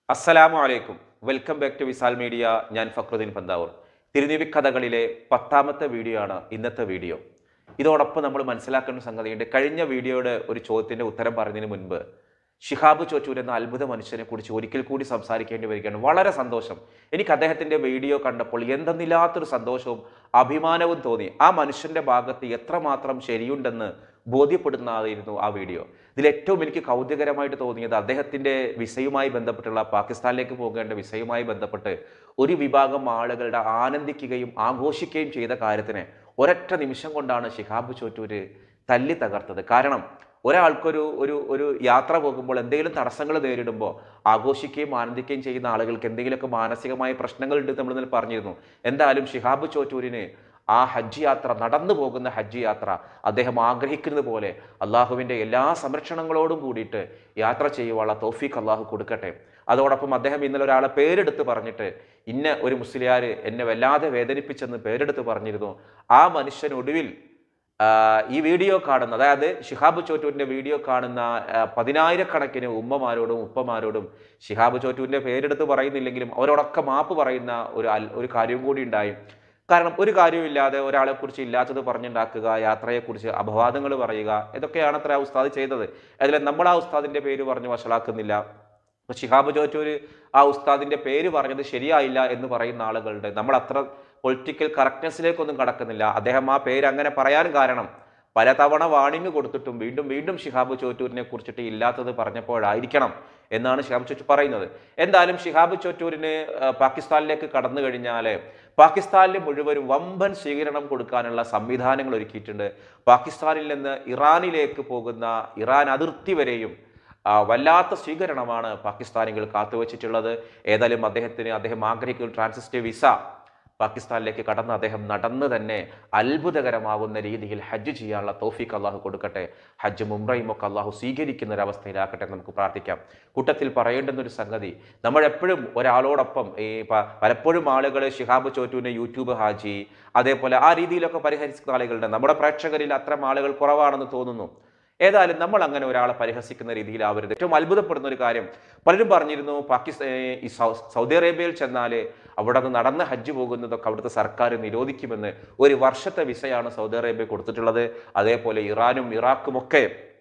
അസ്സലാമു അലൈക്കും welcome back to Visal media ഞാൻ ഫക്രുദ്ദീൻ പന്താവൂർ തിരുനീവി കഥകളിലെ പത്താമത്തെ വീഡിയോ ആണ് ഇന്നത്തെ വീഡിയോ ഇതോടൊപ്പം നമ്മൾ മനസ്സിലാക്കേണ്ട സംഗതിയുണ്ട് കഴിഞ്ഞ വീഡിയോയുടെ ഒരു ചോദ്യത്തിന്റെ ഉത്തരം പറഞ്ഞതിന് മുൻപ് ഷിഹാബ് ചോറ്റൂർ എന്ന അത്ഭുത മനുഷ്യനെ കുറിച്ച് ഒരിക്കൽ കൂടി സംസാരിക്കേണ്ടി വരികയാണ് വളരെ സന്തോഷം എനിക്ക് അദ്ദേഹത്തിന്റെ വീഡിയോ കണ്ടപ്പോൾ എന്തെന്നില്ലാത്തൊരു സന്തോഷവും അഭിമാനവും തോന്നി ആ മനുഷ്യന്റെ ഭാഗത്ത് എത്രമാത്രം ശരിയുണ്ടെന്ന് ബോധ്യപ്പെടുന്നതായിരുന്നു ആ വീഡിയോ ഇതിൽ ഏറ്റവും എനിക്ക് കൗതുകരമായിട്ട് തോന്നിയത് അദ്ദേഹത്തിന്റെ വിസയുമായി ബന്ധപ്പെട്ടുള്ള പാകിസ്ഥാനിലേക്ക് പോകേണ്ട വിസയുമായി ബന്ധപ്പെട്ട് ഒരു വിഭാഗം ആളുകളുടെ ആനന്ദിക്കുകയും ആഘോഷിക്കുകയും ചെയ്ത കാര്യത്തിന് ഒരൊറ്റ നിമിഷം കൊണ്ടാണ് ഷിഹാബ് ചോറ്റൂര് തല്ലി തകർത്തത് കാരണം ഒരാൾക്കൊരു ഒരു ഒരു യാത്ര പോകുമ്പോൾ എന്തെങ്കിലും തടസ്സങ്ങൾ നേരിടുമ്പോൾ ആഘോഷിക്കുകയും ആനന്ദിക്കുകയും ചെയ്യുന്ന ആളുകൾക്ക് എന്തെങ്കിലുമൊക്കെ മാനസികമായ പ്രശ്നങ്ങളുണ്ട് നമ്മൾ ഇന്നലെ പറഞ്ഞിരുന്നു എന്തായാലും ഷിഹാബ് ചോറ്റൂരിന് ആ ഹജ്ജ് യാത്ര നടന്നു പോകുന്ന ഹജ്ജ് യാത്ര അദ്ദേഹം ആഗ്രഹിക്കുന്നത് പോലെ അള്ളാഹുവിൻ്റെ എല്ലാ സംരക്ഷണങ്ങളോടും കൂടിയിട്ട് യാത്ര ചെയ്യുവാനുള്ള തോഫീഖ് അള്ളാഹു കൊടുക്കട്ടെ അതോടൊപ്പം അദ്ദേഹം ഇന്നലെ ഒരാളെ പേരെടുത്ത് പറഞ്ഞിട്ട് ഇന്ന ഒരു മുസ്ലിയാർ എന്നെ വല്ലാതെ വേദനിപ്പിച്ചെന്ന് പേരെടുത്ത് പറഞ്ഞിരുന്നു ആ മനുഷ്യൻ ഒടുവിൽ ആ, ഈ വീഡിയോ കാണുന്ന അതായത് ഷിഹാബ് ചോറ്റൂരിന്റെ വീഡിയോ കാണുന്ന ആ, പതിനായിരക്കണക്കിന് ഉമ്മമാരോടും ഉപ്പമാരോടും ഷിഹാബ് ചോറ്റൂരിന്റെ പേരെടുത്ത് പറയുന്നില്ലെങ്കിലും അവരോടൊക്കെ മാപ്പ് പറയുന്ന ഒരു അൽ- ഒരു കാര്യവും കൂടി ഉണ്ടായി കാരണം ഒരു കാര്യമില്ലാതെ ഒരാളെ കുറിച്ച് ഇല്ലാത്തത് പറഞ്ഞുണ്ടാക്കുക യാത്രയെക്കുറിച്ച് അപവാദങ്ങൾ പറയുക ഇതൊക്കെയാണ് അത്ര ആ ഉസ്താദ് ചെയ്തത് അതിൽ നമ്മൾ ആ ഉസ്താദിന്റെ പേര് പറഞ്ഞ് വഷളാക്കുന്നില്ല അപ്പൊ ഷിഹാബ് ചോറ്റൂര് ആ ഉസ്താദിന്റെ പേര് പറഞ്ഞത് ശരിയായില്ല എന്ന് പറയുന്ന ആളുകളുണ്ട് നമ്മൾ അത്ര പൊളിറ്റിക്കൽ കറക്റ്റ്നെസ്സിലേക്കൊന്നും കടക്കുന്നില്ല അദ്ദേഹം ആ പേര് അങ്ങനെ പറയാൻ കാരണം പലതവണ വാണിംഗ് കൊടുത്തിട്ടും വീണ്ടും വീണ്ടും ഷിഹാബ് ചോറ്റൂരിനെ കുറിച്ചിട്ട് ഇല്ലാത്തത് പറഞ്ഞപ്പോഴായിരിക്കണം എന്നാണ് ഷിഹാബ് ചോറ്റൂർ പറയുന്നത് എന്തായാലും ഷിഹാബ് ചോറ്റൂരിന് ആ, പാകിസ്ഥാനിലേക്ക് കടന്നു കഴിഞ്ഞാൽ പാകിസ്ഥാനിൽ മുഴുവനും വമ്പൻ സ്വീകരണം കൊടുക്കാനുള്ള സംവിധാനങ്ങൾ ഒരുക്കിയിട്ടുണ്ട് പാകിസ്ഥാനിൽ നിന്ന് ഇറാനിലേക്ക് പോകുന്ന ഇറാൻ അതിർത്തി വരെയും ആ, വല്ലാത്ത സ്വീകരണമാണ് പാകിസ്ഥാനികൾ കാത്തുവച്ചിട്ടുള്ളത് ഏതായാലും അദ്ദേഹത്തിന് അദ്ദേഹം ആഗ്രഹിക്കുന്ന ട്രാൻസിസ്റ്റ് വിസ പാകിസ്ഥാനിലേക്ക് കടന്ന് അദ്ദേഹം നടന്ന് തന്നെ അത്ഭുതകരമാകുന്ന രീതിയിൽ ഹജ്ജ് ചെയ്യാനുള്ള തോഫീക്ക് അള്ളാഹു കൊടുക്കട്ടെ ഹജ്ജ് മുംറയും ഒക്കെ അള്ളാഹു സ്വീകരിക്കുന്ന ഒരു അവസ്ഥയിലാക്കട്ടെ എന്ന് നമുക്ക് പ്രാർത്ഥിക്കാം കൂട്ടത്തിൽ പറയേണ്ടുന്ന ഒരു സംഗതി നമ്മൾ എപ്പോഴും ഒരാളോടൊപ്പം ഈ പ- പലപ്പോഴും ആളുകൾ ഷിഹാബ് ചോറ്റുവിനെ യൂട്യൂബ് ഹാജി അതേപോലെ ആ രീതിയിലൊക്കെ പരിഹരിക്കുന്ന ആളുകളുണ്ട് നമ്മുടെ പ്രേക്ഷകരിൽ അത്തരം ആളുകൾ കുറവാണെന്ന് തോന്നുന്നു ഏതായാലും നമ്മൾ അങ്ങനെ ഒരാളെ പരിഹസിക്കുന്ന രീതിയിലാവരുത് ഏറ്റവും അത്ഭുതപ്പെടുന്ന ഒരു കാര്യം പലരും പറഞ്ഞിരുന്നു പാകിസ്ഥാൻ ഈ സൗ- സൗദി അറേബ്യയിൽ ചെന്നാൽ അവിടെ നിന്ന് നടന്ന് ഹജ്ജ് പോകുന്നതൊക്കെ അവിടുത്തെ സർക്കാർ നിരോധിക്കുമെന്ന് ഒരു വർഷത്തെ വിസയാണ് സൗദി അറേബ്യ കൊടുത്തിട്ടുള്ളത് അതേപോലെ ഇറാനും ഇറാഖും ഒക്കെ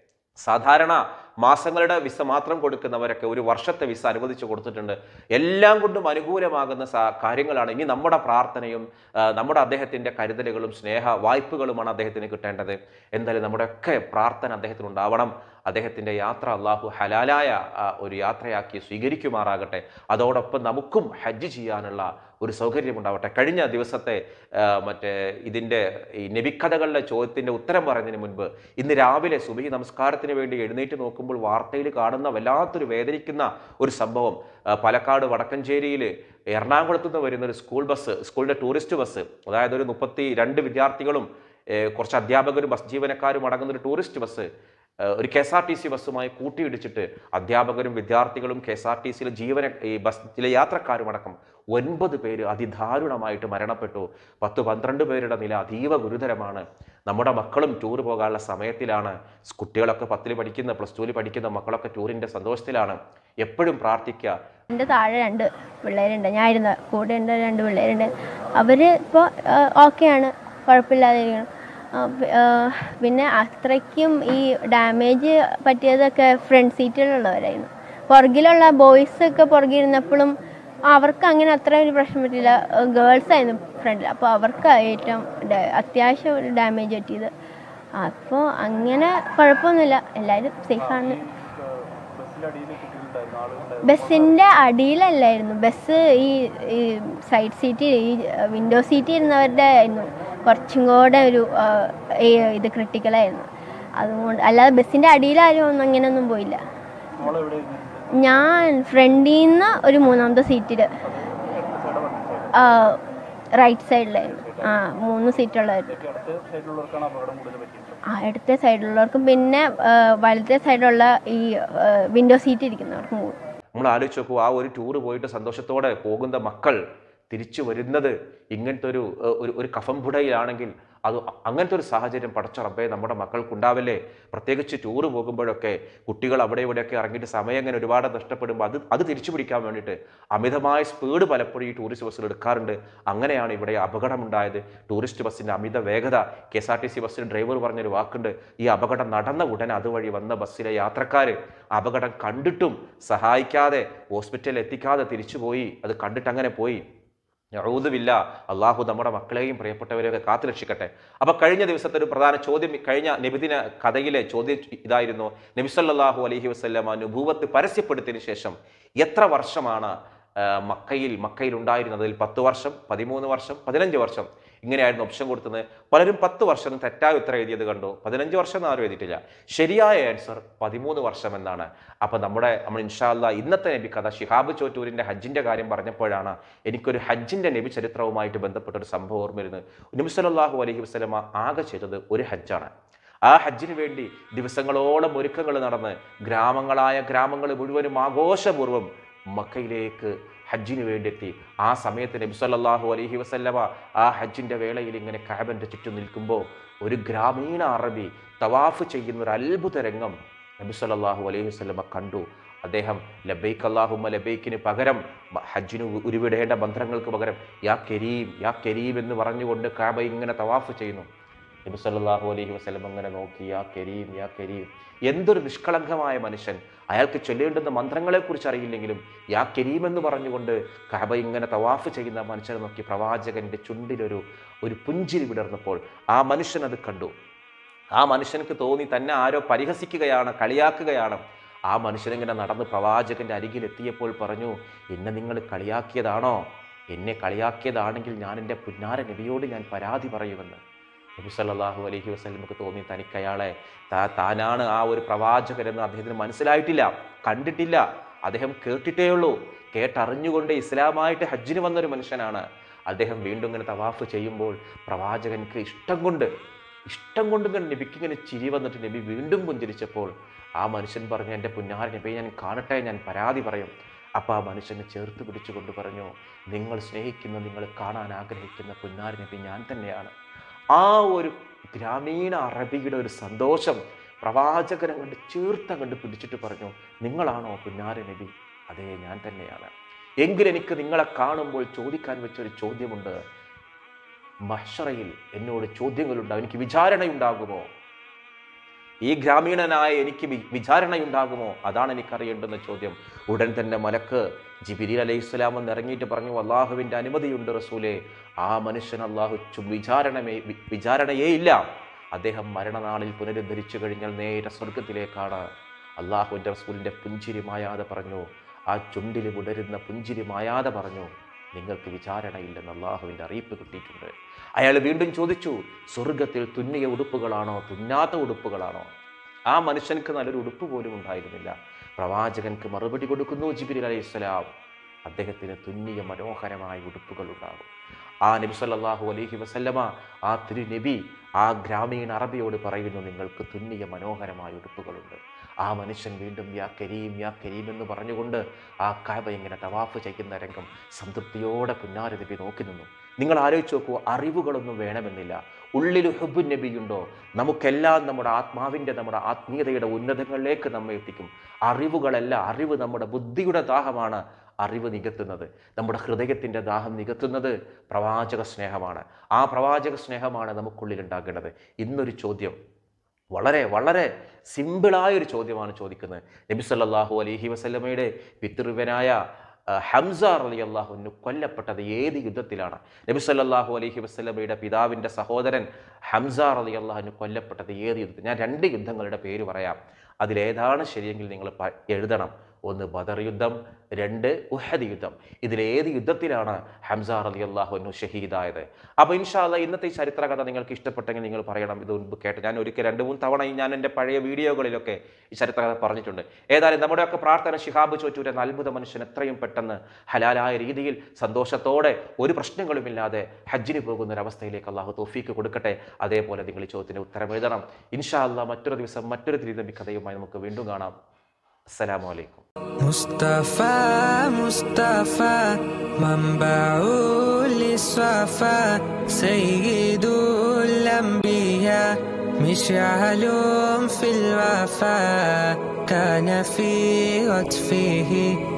സാധാരണ മാസങ്ങളുടെ വിസ മാത്രം കൊടുക്കുന്നവരൊക്കെ ഒരു വർഷത്തെ വിസ അനുവദിച്ചു കൊടുത്തിട്ടുണ്ട് എല്ലാം കൊണ്ടും അനുകൂലമാകുന്ന സാ- കാര്യങ്ങളാണ് ഇനി നമ്മുടെ പ്രാർത്ഥനയും ആ, നമ്മുടെ അദ്ദേഹത്തിൻ്റെ കരുതലുകളും സ്നേഹ വായ്പകളുമാണ് അദ്ദേഹത്തിന് കിട്ടേണ്ടത് എന്തായാലും നമ്മുടെയൊക്കെ പ്രാർത്ഥന അദ്ദേഹത്തിന് ഉണ്ടാവണം അദ്ദേഹത്തിൻ്റെ യാത്ര അള്ളാഹു ഹലാലായ ആ, ഒരു യാത്രയാക്കി സ്വീകരിക്കുമാറാകട്ടെ അതോടൊപ്പം നമുക്കും ഹജ്ജ് ചെയ്യാനുള്ള ഒരു സൗകര്യമുണ്ടാവട്ടെ കഴിഞ്ഞ ദിവസത്തെ ആ, മറ്റേ ഇതിൻ്റെ ഈ നബിക്കഥകളുടെ ചോദ്യത്തിൻ്റെ ഉത്തരം പറയുന്നതിന് മുൻപ് ഇന്ന് രാവിലെ സുബഹി നമസ്കാരത്തിന് വേണ്ടി എഴുന്നേറ്റ് നോക്കുമ്പോൾ വാർത്തയിൽ കാണുന്ന വല്ലാത്തൊരു വേദനിക്കുന്ന ഒരു സംഭവം ആ, പാലക്കാട് വടക്കഞ്ചേരിയിൽ എറണാകുളത്ത് നിന്ന് വരുന്ന ഒരു സ്കൂൾ ബസ് സ്കൂളിൻ്റെ ടൂറിസ്റ്റ് ബസ് അതായത് ഒരു മുപ്പത്തി രണ്ട് വിദ്യാർത്ഥികളും ഏ, കുറച്ച് അധ്യാപകരും ബസ് ജീവനക്കാരും അടങ്ങുന്ന ഒരു ടൂറിസ്റ്റ് ബസ് ഏഹ് ഒരു K S R T C ബസ്സുമായി കൂട്ടിയിടിച്ചിട്ട് അധ്യാപകരും വിദ്യാർത്ഥികളും കെ എസ് ആർ ടി സിയിലെ ജീവന ഈ ബസ്സിലെ യാത്രക്കാരും അടക്കം ഒൻപത് പേര് അതിദാരുണമായിട്ട് മരണപ്പെട്ടു പത്ത് പന്ത്രണ്ട് പേരുടെ നില അതീവ ഗുരുതരമാണ് നമ്മുടെ മക്കളും ടൂർ പോകാനുള്ള സമയത്തിലാണ് സ് കുട്ടികളൊക്കെ പത്തിൽ പഠിക്കുന്ന പ്ലസ് ടുവിൽ പഠിക്കുന്ന മക്കളൊക്കെ ടൂറിൻ്റെ സന്തോഷത്തിലാണ് എപ്പോഴും പ്രാർത്ഥിക്കുക എൻ്റെ താഴെ രണ്ട് പിള്ളേരുണ്ട് ഞാൻ ഇരുന്ന കൂടെ ഉണ്ട് രണ്ട് പിള്ളേരുണ്ട് അവർ ഇപ്പോൾ ഓക്കെയാണ് കുഴപ്പമില്ലാതിരിക്കണം ആ, പി- ആ, പിന്നെ അത്രയ്ക്കും ഈ ഡാമേജ് പറ്റിയതൊക്കെ ഫ്രണ്ട് സീറ്റിലുള്ളവരായിരുന്നു പുറകിലുള്ള ബോയ്സ് ഒക്കെ പുറകിരുന്നപ്പോഴും അവർക്ക് അങ്ങനെ അത്ര ഒരു പ്രശ്നം പറ്റില്ല ഗേൾസ് ആയിരുന്നു ഫ്രണ്ടിൽ അപ്പോൾ അവർക്ക് ഏറ്റവും ഡ- അത്യാവശ്യം ഒരു ഡാമേജ് പറ്റിയത് അപ്പോൾ അങ്ങനെ കുഴപ്പമൊന്നുമില്ല എല്ലാവരും സേഫാണ് ബസ്സിന്റെ അടിയിലല്ലായിരുന്നു ബസ് ഈ ഈ സൈഡ് സീറ്റിൽ ഈ വിൻഡോ സീറ്റിൽ ഇരുന്നവരുടെ ആയിരുന്നു കുറച്ചും കൂടെ ഒരു ആ, ഈ ഇത് ക്രിട്ടിക്കലായിരുന്നു അതുകൊണ്ട് അല്ലാതെ ബസ്സിന്റെ അടിയിലാരും ഒന്നും അങ്ങനെയൊന്നും പോയില്ല ഞാൻ ഫ്രണ്ടിൽ നിന്ന് ഒരു മൂന്നാമത്തെ സീറ്റിൽ റൈറ്റ് സൈഡിലായിരുന്നു ആ മൂന്ന് സീറ്റുള്ളായിരുന്നു ആ ഇടത്തെ സൈഡിലുള്ളവർക്കും പിന്നെ ആ, വലത്തെ സൈഡിലുള്ള ഈ വിൻഡോ സീറ്റ് ഇരിക്കുന്നവർക്കും കൂടും നമ്മൾ ആലോചിച്ച് നോക്കൂ ആ ഒരു ടൂർ പോയിട്ട് സന്തോഷത്തോടെ പോകുന്ന മക്കൾ തിരിച്ചു വരുന്നത് ഇങ്ങനത്തെ ഒരു ഏഹ്, ഒരു ഒരു കഫംപുടയിലാണെങ്കിൽ അത് അങ്ങനത്തെ ഒരു സാഹചര്യം പടച്ച റബ്ബേ നമ്മുടെ മക്കൾക്കുണ്ടാവില്ലേ പ്രത്യേകിച്ച് ടൂറ് പോകുമ്പോഴൊക്കെ കുട്ടികൾ അവിടെ ഇവിടെയൊക്കെ ഇറങ്ങിയിട്ട് സമയം ഇങ്ങനെ ഒരുപാട് നഷ്ടപ്പെടുമ്പോൾ അത് അത് തിരിച്ചു പിടിക്കാൻ വേണ്ടിയിട്ട് അമിതമായ സ്പീഡ് പലപ്പോഴും ഈ ടൂറിസ്റ്റ് ബസ്സിൽ എടുക്കാറുണ്ട് അങ്ങനെയാണ് ഇവിടെ അപകടമുണ്ടായത് ടൂറിസ്റ്റ് ബസ്സിൻ്റെ അമിത വേഗത K S R T C ബസ്സിന് ഡ്രൈവർ പറഞ്ഞൊരു വാക്കുണ്ട് ഈ അപകടം നടന്ന ഉടനെ അതുവഴി വന്ന ബസ്സിലെ യാത്രക്കാർ അപകടം കണ്ടിട്ടും സഹായിക്കാതെ ഹോസ്പിറ്റലിൽ എത്തിക്കാതെ തിരിച്ചുപോയി അത് കണ്ടിട്ട് അങ്ങനെ പോയി യഹൂദുമില്ല അള്ളാഹു നമ്മുടെ മക്കളെയും പ്രിയപ്പെട്ടവരെയൊക്കെ കാത്തു രക്ഷിക്കട്ടെ അപ്പൊ കഴിഞ്ഞ ദിവസത്തെ ഒരു പ്രധാന ചോദ്യം കഴിഞ്ഞ നബിദിന കഥയിലെ ചോദ്യം ഇതായിരുന്നു നബി സല്ലല്ലാഹു അലൈഹി വസല്ലമ നുബൂവത്ത് പരസ്യപ്പെടുത്തിയതിനു ശേഷം എത്ര വർഷമാണ് ആ, മക്കയിൽ മക്കയിൽ ഉണ്ടായിരുന്നത് അതിൽ പത്ത് വർഷം പതിമൂന്ന് വർഷം പതിനഞ്ച് വർഷം ഇങ്ങനെയായിരുന്നു ഓപ്ഷൻ കൊടുത്തത് പലരും പത്ത് വർഷം എന്ന് തെറ്റായ ഉത്തരം എഴുതിയത് കണ്ടു പതിനഞ്ച് വർഷം എന്ന് ആരും എഴുതിയിട്ടില്ല ശരിയായ ആൻസർ പതിമൂന്ന് വർഷം എന്നാണ് അപ്പൊ നമ്മുടെ നമ്മൾ ഇൻഷാല്ല ഇന്നത്തെ നബി കഥ ഷിഹാബ് ചോറ്റൂരിന്റെ ഹജ്ജിന്റെ കാര്യം പറഞ്ഞപ്പോഴാണ് എനിക്കൊരു ഹജ്ജിന്റെ നബി ചരിത്രവുമായിട്ട് ബന്ധപ്പെട്ട ഒരു സംഭവം ഓർമ്മ വരുന്നത് നബി സല്ലല്ലാഹു അലൈഹി വസല്ലമ ആകെ ചെയ്തത് ഒരു ഹജ്ജാണ് ആ ഹജ്ജിന് വേണ്ടി ദിവസങ്ങളോളം ഒരുക്കങ്ങൾ നടന്ന് ഗ്രാമങ്ങളായ ഗ്രാമങ്ങൾ മുഴുവനും ആഘോഷപൂർവ്വം മക്കയിലേക്ക് ഹജ്ജിന് വേണ്ടി എത്തി ആ സമയത്ത് നബി സല്ലല്ലാഹു അലൈഹി വസല്ലമ ആ ഹജ്ജിന്റെ വേളയിൽ ഇങ്ങനെ കാബന്റെ ചുറ്റും നിൽക്കുമ്പോൾ ഒരു ഗ്രാമീണ അറബി തവാഫ് ചെയ്യുന്ന ഒരു അത്ഭുത രംഗം നബി സല്ലല്ലാഹു അലൈഹി വസല്ലമ കണ്ടു അദ്ദേഹം ലബൈക്ക് അല്ലാഹുമ്മ ലബൈക്കിന് പകരം മ- ഹജ്ജിന് ഉ- ഉരുവിടേണ്ട മന്ത്രങ്ങൾക്ക് പകരം യാ കരീം യാ കരീം എന്ന് പറഞ്ഞുകൊണ്ട് കാബ ഇങ്ങനെ തവാഫ് ചെയ്യുന്നു നബി സല്ലല്ലാഹു അലൈഹി വസല്ലം അങ്ങനെ നോക്കി യാ കരീം യാ കരീം എന്തൊരു നിഷ്കളങ്കമായ മനുഷ്യൻ അയാൾക്ക് ചൊല്ലേണ്ടുന്ന മന്ത്രങ്ങളെക്കുറിച്ച് അറിയില്ലെങ്കിലും യാ കരീം എന്ന് പറഞ്ഞുകൊണ്ട് കഹബ ഇങ്ങനെ തവാഫ് ചെയ്യുന്ന ആ മനുഷ്യനെ നോക്കി പ്രവാചകന്റെ ചുണ്ടിലൊരു ഒരു പുഞ്ചിരി വിടർന്നപ്പോൾ ആ മനുഷ്യൻ അത് കണ്ടു ആ മനുഷ്യനക്ക് തോന്നി തന്നെ ആരോ പരിഹസിക്കുകയാണ് കളിയാക്കുകയാണ് ആ മനുഷ്യനിങ്ങനെ നടന്ന് പ്രവാചകന്റെ അരികിൽ എത്തിയപ്പോൾ പറഞ്ഞു എന്നെ നിങ്ങൾ കളിയാക്കിയതാണോ എന്നെ കളിയാക്കിയതാണെങ്കിൽ ഞാൻ എൻ്റെ പുന്നാര നബിയോട് ഞാൻ പരാതി പറയുമെന്ന് നബി സല്ലല്ലാഹു അലൈഹി വസല്ലമക്ക് തോന്നി തനിക്ക് അയാളെ താ താനാണ് ആ ഒരു പ്രവാചകരെന്ന് അദ്ദേഹത്തിന് മനസ്സിലായിട്ടില്ല കണ്ടിട്ടില്ല അദ്ദേഹം കേട്ടിട്ടേ ഉള്ളൂ കേട്ടറിഞ്ഞുകൊണ്ട് ഇസ്ലാമായിട്ട് ഹജ്ജിന് വന്നൊരു മനുഷ്യനാണ് അദ്ദേഹം വീണ്ടും ഇങ്ങനെ തവാഫ് ചെയ്യുമ്പോൾ പ്രവാചകൻക്ക് ഇഷ്ടം കൊണ്ട് ഇഷ്ടം കൊണ്ട് ഇങ്ങനെ നബിക്ക് ഇങ്ങനെ ചിരി വന്നിട്ട് നബി വീണ്ടും പുഞ്ചിരിച്ചപ്പോൾ ആ മനുഷ്യൻ പറഞ്ഞു എൻ്റെ പുന്നാര നബിയെ ഞാൻ കാണട്ടെ ഞാൻ പരാതി പറയും അപ്പോൾ ആ മനുഷ്യനെ ചേർത്ത് പിടിച്ചുകൊണ്ട് പറഞ്ഞു നിങ്ങൾ സ്നേഹിക്കുന്ന നിങ്ങൾ കാണാൻ ആഗ്രഹിക്കുന്ന പുന്നാര നബി ഞാൻ തന്നെയാണ് ആ ഒരു ഗ്രാമീണ അറബിയുടെ ഒരു സന്തോഷം പ്രവാചകനെ കണ്ട് ചേർത്ത കണ്ട് പിടിച്ചിട്ട് പറഞ്ഞു നിങ്ങളാണോ പുന്നാര നബി അതെ ഞാൻ തന്നെയാണ് എങ്കിൽ എനിക്ക് നിങ്ങളെ കാണുമ്പോൾ ചോദിക്കാൻ വെച്ചൊരു ചോദ്യമുണ്ട് മഹ്ഷറയിൽ എന്നോട് ചോദ്യങ്ങളുണ്ടാവും എനിക്ക് വിചാരണയുണ്ടാകുമോ ഈ ഗ്രാമീണനായ എനിക്ക് വി- വിചാരണയുണ്ടാകുമോ അതാണ് എനിക്കറിയേണ്ടുന്ന ചോദ്യം ഉടൻ തന്നെ മലക്ക് ജിബിരി അലൈഹി സ്വലാം എന്ന് ഇറങ്ങിയിട്ട് പറഞ്ഞു അള്ളാഹുവിൻ്റെ അനുമതിയുണ്ട് റസൂലെ ആ മനുഷ്യൻ അള്ളാഹു ചു- വിചാരണമേ വി- വിചാരണയേ ഇല്ല അദ്ദേഹം മരണനാളിൽ പുനരുദ്ധരിച്ചു കഴിഞ്ഞാൽ നേരെ സ്വർഗത്തിലേക്കാണ് അള്ളാഹുവിൻ്റെ റസൂലിൻ്റെ പുഞ്ചിരി മായാതെ പറഞ്ഞു ആ ചുണ്ടിൽ വിടരുന്ന പുഞ്ചിരി മായാതെ പറഞ്ഞു നിങ്ങൾക്ക് വിചാരണയില്ലെന്ന് അള്ളാഹുവിൻ്റെ അറിയിപ്പ് കിട്ടിയിട്ടുണ്ട് അയാൾ വീണ്ടും ചോദിച്ചു സ്വർഗത്തിൽ തുന്നിയ ഉടുപ്പുകളാണോ തുന്നാത്ത ഉടുപ്പുകളാണോ ആ മനുഷ്യൻക്ക് നല്ലൊരു ഉടുപ്പ് പോലും ഉണ്ടായിരുന്നില്ല പ്രവാചകൻക്ക് മറുപടി കൊടുക്കുന്നു ജിബിരി അലൈഹി സ്വലാം അദ്ദേഹത്തിന് തുന്നിയ മനോഹരമായ ഉടുപ്പുകൾ ഉണ്ടാകും ആ നബി സല്ലല്ലാഹു അലൈഹി വസല്ലമ ആ തിരു നബി ആ ഗ്രാമീണ അറബിയോട് പറയുന്നു നിങ്ങൾക്ക് തുന്നിയ മനോഹരമായ ഉടുപ്പുകളുണ്ട് ആ മനുഷ്യൻ വീണ്ടും യാ കരീം യാ കരീം എന്ന് പറഞ്ഞുകൊണ്ട് ആ കാബ ഇങ്ങനെ തവാഫ് ചെയ്യുന്ന രംഗം സംതൃപ്തിയോടെ പുന്നാര നബി നോക്കി നിന്നു നിങ്ങൾ ആലോചിച്ച് നോക്കൂ അറിവുകളൊന്നും വേണമെന്നില്ല ഉള്ളിൽ ഹുബു നബിയുണ്ടോ നമുക്കെല്ലാം നമ്മുടെ ആത്മാവിൻ്റെ നമ്മുടെ ആത്മീയതയുടെ ഉന്നതങ്ങളിലേക്ക് നമ്മെ എത്തിക്കും അറിവുകളല്ല അറിവ് നമ്മുടെ ബുദ്ധിയുടെ ദാഹമാണ് അറിവ് നികത്തുന്നത് നമ്മുടെ ഹൃദയത്തിൻ്റെ ദാഹം നികത്തുന്നത് പ്രവാചക സ്നേഹമാണ് ആ പ്രവാചക സ്നേഹമാണ് നമുക്കുള്ളിൽ ഉണ്ടാകേണ്ടത് ഇന്നൊരു ചോദ്യം വളരെ വളരെ സിമ്പിളായ ഒരു ചോദ്യമാണ് ചോദിക്കുന്നത് നബി സല്ലല്ലാഹു അലൈഹി വസല്ലമയുടെ പിതൃവനായ ആ, ഹംസ അലി അള്ളാഹുവിന് കൊല്ലപ്പെട്ടത് ഏത് യുദ്ധത്തിലാണ് നബി സല്ലല്ലാഹു അലൈഹി വസല്ലമയുടെ പിതാവിൻ്റെ സഹോദരൻ ഹംസ അലി അള്ളാഹുവിന് കൊല്ലപ്പെട്ടത് ഏത് യുദ്ധത്തിൽ ഞാൻ രണ്ട് യുദ്ധങ്ങളുടെ പേര് പറയാം അതിലേതാണ് ശരിയെങ്കിൽ നിങ്ങൾ പ- എഴുതണം ഒന്ന് ബദർ യുദ്ധം രണ്ട് ഉഹദ് യുദ്ധം ഇതിലേത് യുദ്ധത്തിലാണ് ഹംസ അലി അള്ളാഹുനു ഷഹീദായത് അപ്പോൾ ഇൻഷാല്ല ഇന്നത്തെ ഈ ചരിത്ര കഥ നിങ്ങൾക്ക് ഇഷ്ടപ്പെട്ടെങ്കിൽ നിങ്ങൾ പറയണം ഇത് മുൻപ് കേട്ട് ഞാൻ ഒരിക്കൽ രണ്ട് മൂന്ന് തവണ ഈ ഞാൻ എൻ്റെ പഴയ വീഡിയോകളിലൊക്കെ ഈ ചരിത്ര കഥ പറഞ്ഞിട്ടുണ്ട് ഏതായാലും നമ്മുടെയൊക്കെ പ്രാർത്ഥന ഷിഹാബ് ചോറ്റൂർ എന്ന അത്ഭുത മനുഷ്യൻ എത്രയും പെട്ടെന്ന് ഹലാലായ രീതിയിൽ സന്തോഷത്തോടെ ഒരു പ്രശ്നങ്ങളുമില്ലാതെ ഹജ്ജിന് പോകുന്ന ഒരവസ്ഥയിലേക്ക് അള്ളാഹു തോഫീക്ക് കൊടുക്കട്ടെ അതേപോലെ നിങ്ങൾ ഈ ചോദ്യത്തിന് ഉത്തരം എഴുതണം ഇൻഷാ അല്ലാ മറ്റൊരു ദിവസം മറ്റൊരു തിരുനബി കഥയുമായി നമുക്ക് വീണ്ടും കാണാം അസ്സലാമു അലൈക്കും مصطفى مصطفى منبع للصفا سيد الأنبياء مشعل في الوفا كان في عطفه